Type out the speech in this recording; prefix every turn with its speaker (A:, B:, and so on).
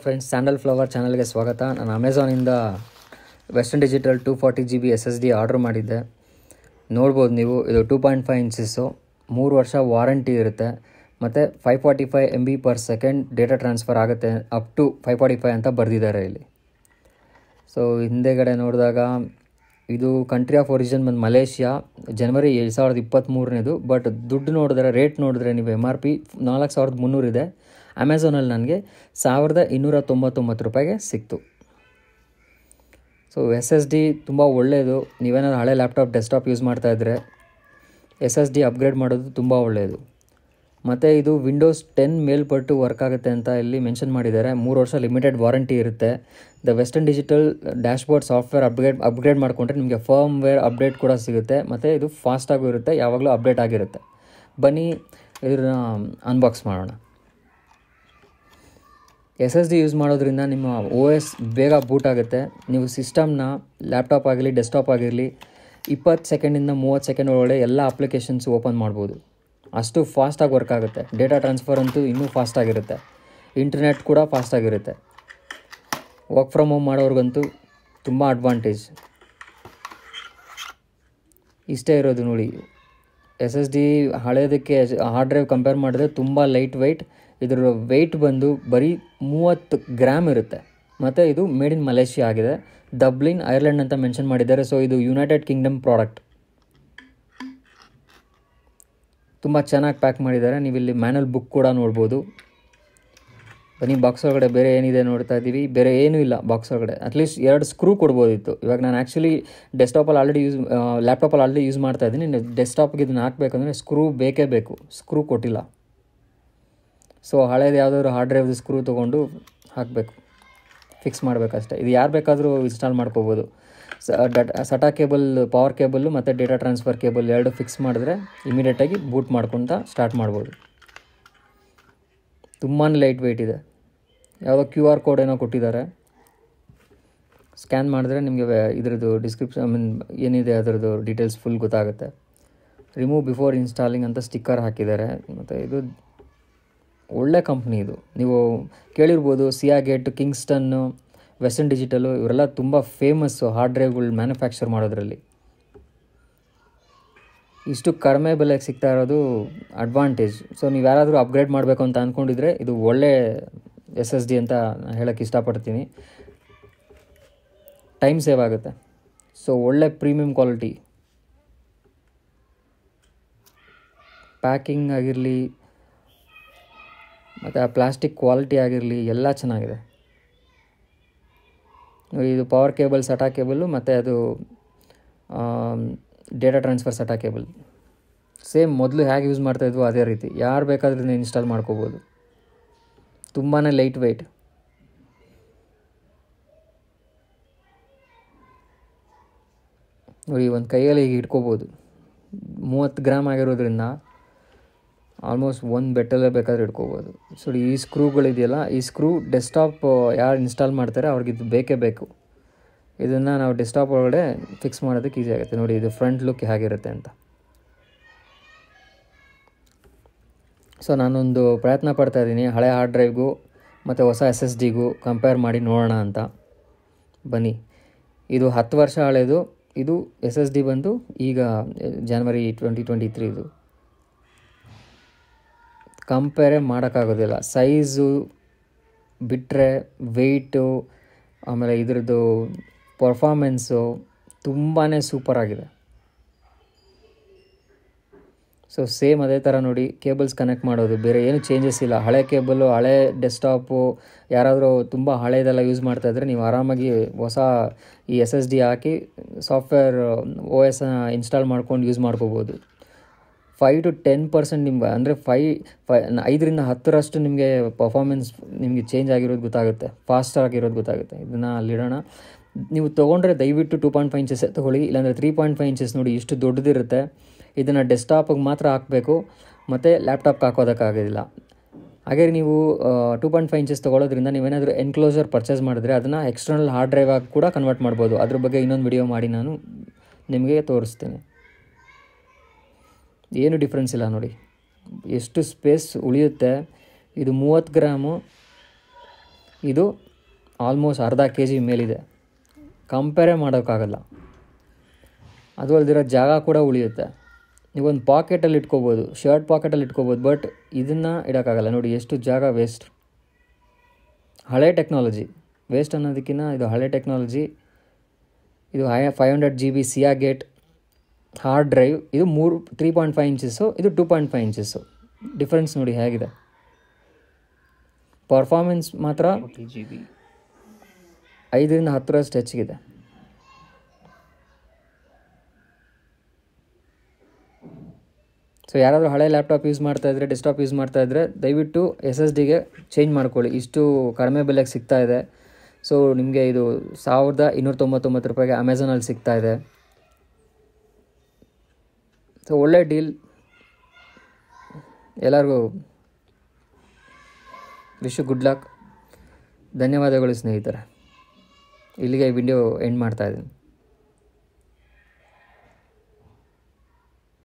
A: friends sandal flower ಚಾನಲ್ಗೆ ಸ್ವಾಗತ ನಾನು ಅಮೆಝಾನಿಂದ western digital two forty G B S S D order ಮಾಡಿದ್ದೆ ನೋಡ್ಬೋದು ನೀವು ಇದು ಟೂ ಪಾಯಿಂಟ್ ಫೈವ್ ಇಂಚಸ್ಸು ಮೂರು ವರ್ಷ ವಾರಂಟಿ ಇರುತ್ತೆ ಮತ್ತು five forty five M B per second data transfer ಆಗುತ್ತೆ up to five forty five ಅಂತ ಬರೆದಿದ್ದಾರೆ ಇಲ್ಲಿ ಸೊ ಹಿಂದೆಗಡೆ ನೋಡಿದಾಗ ಇದು ಕಂಟ್ರಿ ಆಫ್ ಒರಿಜಿನ್ ಬಂದು ಮಲೇಷ್ಯಾ ಜನವರಿ ಎರಡು ಸಾವಿರದ ಇಪ್ಪತ್ತ್ಮೂರನೇದು ಬಟ್ ದುಡ್ಡು ನೋಡಿದ್ರೆ ರೇಟ್ ನೋಡಿದ್ರೆ ನೀವು ಎಮ್ ಆರ್ ಪಿ ನಾಲ್ಕು ಸಾವಿರದ ಮುನ್ನೂರಿದೆ ಅಮೆಝಾನಲ್ಲಿ ನನಗೆ ಸಾವಿರದ ಇನ್ನೂರ ತೊಂಬತ್ತೊಂಬತ್ತು ರೂಪಾಯಿಗೆ ಸಿಕ್ತು ಸೊ ಎಸ್ ಎಸ್ ಡಿ ತುಂಬ ಒಳ್ಳೆಯದು ನೀವೇನಾದ್ರು ಹಳೆ ಲ್ಯಾಪ್ಟಾಪ್ ಡೆಸ್ಕ್ಟಾಪ್ ಯೂಸ್ ಮಾಡ್ತಾಯಿದ್ರೆ ಎಸ್ ಎಸ್ ಡಿ ಅಪ್ಗ್ರೇಡ್ ಮಾಡೋದು ತುಂಬ ಒಳ್ಳೆಯದು ಮತ್ತು ಇದು ವಿಂಡೋಸ್ ಟೆನ್ ಮೇಲ್ಪಟ್ಟು ವರ್ಕ್ ಆಗುತ್ತೆ ಅಂತ ಇಲ್ಲಿ ಮೆನ್ಷನ್ ಮಾಡಿದ್ದಾರೆ ಮೂರು ವರ್ಷ ಲಿಮಿಟೆಡ್ ವಾರಂಟಿ ಇರುತ್ತೆ the western digital dashboard software upgrade upgrade ಮಾಡಿಕೊಂಡ್ರೆ ನಿಮಗೆ ಫರ್ಮ್ ವೇರ್ ಅಪ್ಡೇಟ್ ಕೂಡ ಸಿಗುತ್ತೆ ಮತ್ತು ಇದು ಫಾಸ್ಟಾಗೂ ಇರುತ್ತೆ ಯಾವಾಗಲೂ ಅಪ್ಡೇಟ್ ಆಗಿರುತ್ತೆ ಬನ್ನಿ ಇದನ್ನ ಅನ್ಬಾಕ್ಸ್ ಮಾಡೋಣ ಎಸ್ ಎಸ್ ಡಿ ಯೂಸ್ ಮಾಡೋದ್ರಿಂದ ನಿಮ್ಮ ಓ ಎಸ್ ಬೇಗ ಬೂಟ್ ಆಗುತ್ತೆ ನೀವು ಸಿಸ್ಟಮ್ನ ಲ್ಯಾಪ್ಟಾಪ್ ಆಗಲಿ ಡೆಸ್ಕ್ಟಾಪ್ ಆಗಿರಲಿ ಇಪ್ಪತ್ತು ಸೆಕೆಂಡಿಂದ ಮೂವತ್ತು ಸೆಕೆಂಡ್ ಒಳಗಡೆ ಎಲ್ಲ ಅಪ್ಲಿಕೇಶನ್ಸ್ ಓಪನ್ ಮಾಡ್ಬೋದು ಅಷ್ಟು ಫಾಸ್ಟಾಗಿ ವರ್ಕ್ ಆಗುತ್ತೆ ಡೇಟಾ ಟ್ರಾನ್ಸ್ಫರ್ ಅಂತೂ ಇನ್ನೂ ಫಾಸ್ಟಾಗಿರುತ್ತೆ ಇಂಟರ್ನೆಟ್ ಕೂಡ ಫಾಸ್ಟಾಗಿರುತ್ತೆ ವರ್ಕ್ ಫ್ರಮ್ ಹೋಮ್ ಮಾಡೋರ್ಗಂತೂ ತುಂಬ ಅಡ್ವಾಂಟೇಜ್ ಇಷ್ಟೇ ಇರೋದು ನೋಡಿ ಎಸ್ ಎಸ್ ಡಿ ಹಳೇದಕ್ಕೆ ಹಾರ್ಡ್ ಡ್ರೈವ್ ಕಂಪೇರ್ ಮಾಡಿದ್ರೆ ತುಂಬ ಲೈಟ್ ವೆಯ್ಟ್ ಇದರ ವೆಯ್ಟ್ ಬಂದು ಬರೀ ಮೂವತ್ತು ಗ್ರಾಮ್ ಇರುತ್ತೆ ಮತ್ತು ಇದು ಮೇಡ್ ಇನ್ ಮಲೇಷಿಯಾ ಆಗಿದೆ ಡಬ್ಲಿನ್ ಐರ್ಲೆಂಡ್ ಅಂತ ಮೆನ್ಷನ್ ಮಾಡಿದ್ದಾರೆ ಸೊ ಇದು ಯುನೈಟೆಡ್ ಕಿಂಗ್ಡಮ್ ಪ್ರಾಡಕ್ಟ್ ತುಂಬ ಚೆನ್ನಾಗಿ ಪ್ಯಾಕ್ ಮಾಡಿದ್ದಾರೆ ನೀವು ಇಲ್ಲಿ ಮ್ಯಾನಲ್ ಬುಕ್ ಕೂಡ ನೋಡ್ಬೋದು ಬನ್ನಿ ಬಾಕ್ಸ್ ಒಳಗಡೆ ಬೇರೆ ಏನಿದೆ ನೋಡ್ತಾ ಇದ್ದೀವಿ ಬೇರೆ ಏನೂ ಇಲ್ಲ ಬಾಕ್ಸ್ ಒಳಗಡೆ ಅಟ್ಲೀಸ್ಟ್ ಎರಡು ಸ್ಕ್ರೂ ಕೊಡ್ಬೋದಿತ್ತು ಇವಾಗ ನಾನು ಆ್ಯಕ್ಚುಲಿ ಡೆಸ್ಕ್ಟಾಪಲ್ಲಿ ಆಲ್ರೆಡಿ ಯೂಸ್ ಲ್ಯಾಪ್ಟಾಪಲ್ಲಿ ಆಲ್ರೆಡಿ ಯೂಸ್ ಮಾಡ್ತಾ ಇದ್ದೀನಿ ಡೆಸ್ಕ್ಟಾಪ್ಗೆ ಇದನ್ನು ಹಾಕಬೇಕಂದ್ರೆ ಸ್ಕ್ರೂ ಬೇಕೇ ಬೇಕು ಸ್ಕ್ರೂ ಕೊಟ್ಟಿಲ್ಲ ಸೊ ಹಳೇದು ಯಾವುದಾದ್ರು ಹಾರ್ಡ್ ಡ್ರೈವ್ದು ಸ್ಕ್ರೂ ತೊಗೊಂಡು ಹಾಕಬೇಕು ಫಿಕ್ಸ್ ಮಾಡಬೇಕಷ್ಟೇ ಇದು ಯಾರು ಬೇಕಾದರೂ ಇನ್ಸ್ಟಾಲ್ ಮಾಡ್ಕೋಬೋದು ಸಟಾ ಕೇಬಲ್ ಪವರ್ ಕೇಬಲ್ಲು ಮತ್ತು ಡೇಟಾ ಟ್ರಾನ್ಸ್ಫರ್ ಕೇಬಲ್ ಎರಡು ಫಿಕ್ಸ್ ಮಾಡಿದ್ರೆ ಇಮಿಡಿಯೇಟಾಗಿ ಬೂಟ್ ಮಾಡ್ಕೊತ ಸ್ಟಾರ್ಟ್ ಮಾಡ್ಬೋದು ತುಂಬಾ ಲೈಟ್ ವೆಯ್ಟ್ ಇದೆ ಯಾವುದೋ ಕ್ಯೂ ಆರ್ ಕೋಡ್ ಏನೋ ಕೊಟ್ಟಿದ್ದಾರೆ ಸ್ಕ್ಯಾನ್ ಮಾಡಿದ್ರೆ ನಿಮಗೆ ಇದ್ರದ್ದು ಡಿಸ್ಕ್ರಿಪ್ಷನ್ ಐ ಮೀನ್ ಏನಿದೆ ಅದರದ್ದು ಡೀಟೇಲ್ಸ್ ಫುಲ್ ಗೊತ್ತಾಗುತ್ತೆ ರಿಮೂವ್ ಬಿಫೋರ್ ಇನ್ಸ್ಟಾಲಿಂಗ್ ಅಂತ ಸ್ಟಿಕ್ಕರ್ ಹಾಕಿದ್ದಾರೆ ಮತ್ತು ಇದು ಒಳ್ಳೆ ಕಂಪ್ನಿ ಇದು ನೀವು ಕೇಳಿರ್ಬೋದು Seagate Kingston Western Digital ಇವರೆಲ್ಲ ತುಂಬ ಫೇಮಸ್ಸು ಹಾರ್ಡ್ ಡ್ರೈವ್ಗಳು ಮ್ಯಾನುಫ್ಯಾಕ್ಚರ್ ಮಾಡೋದ್ರಲ್ಲಿ ಇಷ್ಟು ಕಡಿಮೆ ಬೆಲೆಗೆ ಸಿಗ್ತಾ ಇರೋದು ಅಡ್ವಾಂಟೇಜ್ ಸೊ ನೀವು ಯಾರಾದರೂ ಅಪ್ಗ್ರೇಡ್ ಮಾಡಬೇಕು ಅಂತ ಅಂದ್ಕೊಂಡಿದ್ರೆ ಇದು ಒಳ್ಳೆ ಎಸ್ ಎಸ್ ಡಿ ಅಂತ ಹೇಳೋಕ್ಕೆ ಇಷ್ಟಪಡ್ತೀನಿ ಟೈಮ್ ಸೇವ್ ಆಗುತ್ತೆ ಸೊ ಒಳ್ಳೆ ಪ್ರೀಮಿಯಂ ಕ್ವಾಲಿಟಿ ಪ್ಯಾಕಿಂಗ್ ಆಗಿರಲಿ ಮತ್ತು ಆ ಪ್ಲಾಸ್ಟಿಕ್ ಕ್ವಾಲಿಟಿ ಆಗಿರಲಿ ಎಲ್ಲ ಚೆನ್ನಾಗಿದೆ ಇದು ಪವರ್ ಕೇಬಲ್ ಸಟಾ ಕೇಬಲ್ಲು ಮತ್ತು ಅದು data transfer SATA cable same ಮೊದಲು ಹೇಗೆ ಯೂಸ್ ಮಾಡ್ತಾಯಿದ್ವು ಅದೇ ರೀತಿ ಯಾರು ಬೇಕಾದ್ರೂ ಇನ್ಸ್ಟಾಲ್ ಮಾಡ್ಕೋಬೋದು ತುಂಬಾ ಲೈಟ್ ವೆಯ್ಟ್ ನೋಡಿ ಒಂದು ಕೈಯಲ್ಲಿ ಈಗ ಇಟ್ಕೋಬೋದು ಮೂವತ್ತು ಗ್ರಾಮ್ ಆಗಿರೋದ್ರಿಂದ ಆಲ್ಮೋಸ್ಟ್ ಒಂದು ಬೆಟ್ಟಲ್ಲೇ ಬೇಕಾದ್ರೆ ಇಟ್ಕೋಬೋದು ಸೊ ಈ ಸ್ಕ್ರೂಗಳಿದೆಯಲ್ಲ ಈ ಸ್ಕ್ರೂ ಡೆಸ್ಕ್ಟಾಪ್ ಯಾರು ಇನ್ಸ್ಟಾಲ್ ಮಾಡ್ತಾರೆ ಅವ್ರಿಗೆ ಇದು ಬೇಕೇ ಬೇಕು ಇದನ್ನು ನಾವು ಡೆಸ್ಕ್ಟಾಪ್ ಒಳಗಡೆ ಫಿಕ್ಸ್ ಮಾಡೋದಕ್ಕೆ ಈಸಿ ಆಗುತ್ತೆ ನೋಡಿ ಇದು ಫ್ರಂಟ್ ಲುಕ್ ಹೇಗಿರುತ್ತೆ ಅಂತ ಸೊ ನಾನೊಂದು ಪ್ರಯತ್ನ ಪಡ್ತಾ ಇದ್ದೀನಿ ಹಳೆ ಹಾರ್ಡ್ ಡ್ರೈವ್ಗೂ ಮತ್ತು ಹೊಸ ಎಸ್ ಎಸ್ ಡಿಗೂ ಕಂಪೇರ್ ಮಾಡಿ ನೋಡೋಣ ಅಂತ ಬನ್ನಿ ಇದು ಹತ್ತು ವರ್ಷ ಹಳೆಯದು ಇದು ಎಸ್ ಎಸ್ ಡಿ ಬಂದು ಈಗ ಜನವರಿ ಟ್ವೆಂಟಿ ಟ್ವೆಂಟಿ ತ್ರೀ ಇದು ಕಂಪೇರೇ ಮಾಡೋಕ್ಕಾಗೋದಿಲ್ಲ ಸೈಜು ಬಿಟ್ಟರೆ ವೆಯ್ಟು ಆಮೇಲೆ ಇದ್ರದ್ದು ಪರ್ಫಾಮೆನ್ಸು ತುಂಬಾ ಸೂಪರಾಗಿದೆ ಸೊ ಸೇಮ್ ಅದೇ ಥರ ನೋಡಿ ಕೇಬಲ್ಸ್ ಕನೆಕ್ಟ್ ಮಾಡೋದು ಬೇರೆ ಏನು ಚೇಂಜಸ್ ಇಲ್ಲ ಹಳೆ ಕೇಬಲ್ಲು ಹಳೆ ಡೆಸ್ಕ್ಟಾಪು ಯಾರಾದರೂ ತುಂಬ ಹಳೆದೆಲ್ಲ ಯೂಸ್ ಮಾಡ್ತಾಯಿದ್ರೆ ನೀವು ಆರಾಮಾಗಿ ಹೊಸ ಈ ಎಸ್ ಎಸ್ ಡಿ ಹಾಕಿ ಸಾಫ್ಟ್ವೇರ್ ಓ ಎಸ್ನ ಇನ್ಸ್ಟಾಲ್ ಮಾಡ್ಕೊಂಡು ಯೂಸ್ ಮಾಡ್ಕೋಬೋದು ಫೈವ್ ಟು ಟೆನ್ ಪರ್ಸೆಂಟ್ ನಿಮ್ಗೆ ಅಂದರೆ ಫೈ ಫೈ ಐದರಿಂದ ಹತ್ತರಷ್ಟು ನಿಮಗೆ ಪರ್ಫಾಮೆನ್ಸ್ ನಿಮಗೆ ಚೇಂಜ್ ಆಗಿರೋದು ಗೊತ್ತಾಗುತ್ತೆ ಫಾಸ್ಟ್ ಆಗಿರೋದು ಗೊತ್ತಾಗುತ್ತೆ ಇದನ್ನು ಅಲ್ಲಿಡೋಣ ನೀವು ತೊಗೊಂಡ್ರೆ ದಯವಿಟ್ಟು ಟೂ ಪಾಯಿಂಟ್ ಫೈವ್ ಇಂಚಸ್ ತೊಗೊಳ್ಳಿ ಇಲ್ಲಾಂದರೆ ತ್ರೀ ಪಾಯಿಂಟ್ ಫೈವ್ ಇಂಚಸ್ ನೋಡಿ ಇಷ್ಟು ದೊಡ್ಡದಿರುತ್ತೆ ಇದನ್ನು ಡೆಸ್ಕ್ಟಾಪಿಗೆ ಮಾತ್ರ ಹಾಕಬೇಕು ಮತ್ತು ಲ್ಯಾಪ್ಟಾಪ್ಗೆ ಹಾಕೋದಕ್ಕಾಗೋದಿಲ್ಲ ಹಾಗೆ ನೀವು ಟೂ ಪಾಯಿಂಟ್ ಫೈವ್ ಇಂಚಸ್ ತೊಗೊಳೋದ್ರಿಂದ ನೀವೇನಾದರೂ ಎನ್ಕ್ಲೋಸರ್ ಪರ್ಚೇಸ್ ಮಾಡಿದ್ರೆ ಅದನ್ನು ಎಕ್ಸ್ಟರ್ನಲ್ ಹಾರ್ಡ್ ಡ್ರೈವ್ ಆಗಿ ಕೂಡ ಕನ್ವರ್ಟ್ ಮಾಡ್ಬೋದು ಅದ್ರ ಬಗ್ಗೆ ಇನ್ನೊಂದು ವಿಡಿಯೋ ಮಾಡಿ ನಾನು ನಿಮಗೆ ತೋರಿಸ್ತೀನಿ ಏನು ಡಿಫ್ರೆನ್ಸ್ ಇಲ್ಲ ನೋಡಿ ಎಷ್ಟು ಸ್ಪೇಸ್ ಉಳಿಯುತ್ತೆ ಇದು ಮೂವತ್ತು ಗ್ರಾಮು ಇದು ಆಲ್ಮೋಸ್ಟ್ ಅರ್ಧ ಕೆ ಜಿ ಮೇಲಿದೆ ಕಂಪೇರೇ ಮಾಡೋಕ್ಕಾಗಲ್ಲ ಅದು ಅಲ್ದಿರೋ ಜಾಗ ಕೂಡ ಉಳಿಯುತ್ತೆ ನೀವೊಂದು ಪಾಕೆಟಲ್ಲಿ ಇಟ್ಕೋಬೋದು ಶರ್ಟ್ ಪಾಕೆಟಲ್ಲಿ ಇಟ್ಕೋಬೋದು ಬಟ್ ಇದನ್ನು ಇಡೋಕ್ಕಾಗಲ್ಲ ನೋಡಿ ಎಷ್ಟು ಜಾಗ ವೇಸ್ಟ್ ಹಳೆ ಟೆಕ್ನಾಲಜಿ ವೇಸ್ಟ್ ಅನ್ನೋದಕ್ಕಿಂತ ಇದು ಹಳೆ ಟೆಕ್ನಾಲಜಿ ಇದು hi five hundred G B Seagate hard drive ಇದು ಮೂರು ತ್ರೀ ಪಾಯಿಂಟ್ ಫೈವ್ ಇಂಚಸ್ಸು ಇದು two point five inches difference ನೋಡಿ ಹೇಗಿದೆ ಪರ್ಫಾರ್ಮೆನ್ಸ್ ಮಾತ್ರ ಜಿ ಬಿ ಐದರಿಂದ ಹತ್ತರಷ್ಟು ಹೆಚ್ಚಿಗಿದೆ ಸೊ ಯಾರಾದರೂ ಹಳೆ ಲ್ಯಾಪ್ಟಾಪ್ ಯೂಸ್ ಮಾಡ್ತಾ ಇದ್ದರೆ ಡೆಸ್ಕ್ಟಾಪ್ ಯೂಸ್ ಮಾಡ್ತಾ ಇದ್ದರೆ ದಯವಿಟ್ಟು ಎಸ್ ಎಸ್ ಡಿಗೆ ಚೇಂಜ್ ಮಾಡ್ಕೊಳ್ಳಿ ಇಷ್ಟು ಕಡಿಮೆ ಬೆಲೆಗೆ ಸಿಗ್ತಾ ಇದೆ ಸೊ ನಿಮಗೆ ಇದು ಸಾವಿರದ ಇನ್ನೂರ ತೊಂಬತ್ತೊಂಬತ್ತು ರೂಪಾಯಿಗೆ ಅಮೆಝಾನಲ್ಲಿ ಸಿಗ್ತಾ ಇದೆ ಸೊ ಒಳ್ಳೆ ಡೀಲ್ ಎಲ್ಲರಿಗೂ ವಿಶ್ ಗುಡ್ ಲಕ್ ಧನ್ಯವಾದಗಳು ಸ್ನೇಹಿತರೆ ಇಲ್ಲಿಗೆ ಈ ವಿಡಿಯೋ ಎಂಡ್ ಮಾಡ್ತಾ ಇದ್ದೀನಿ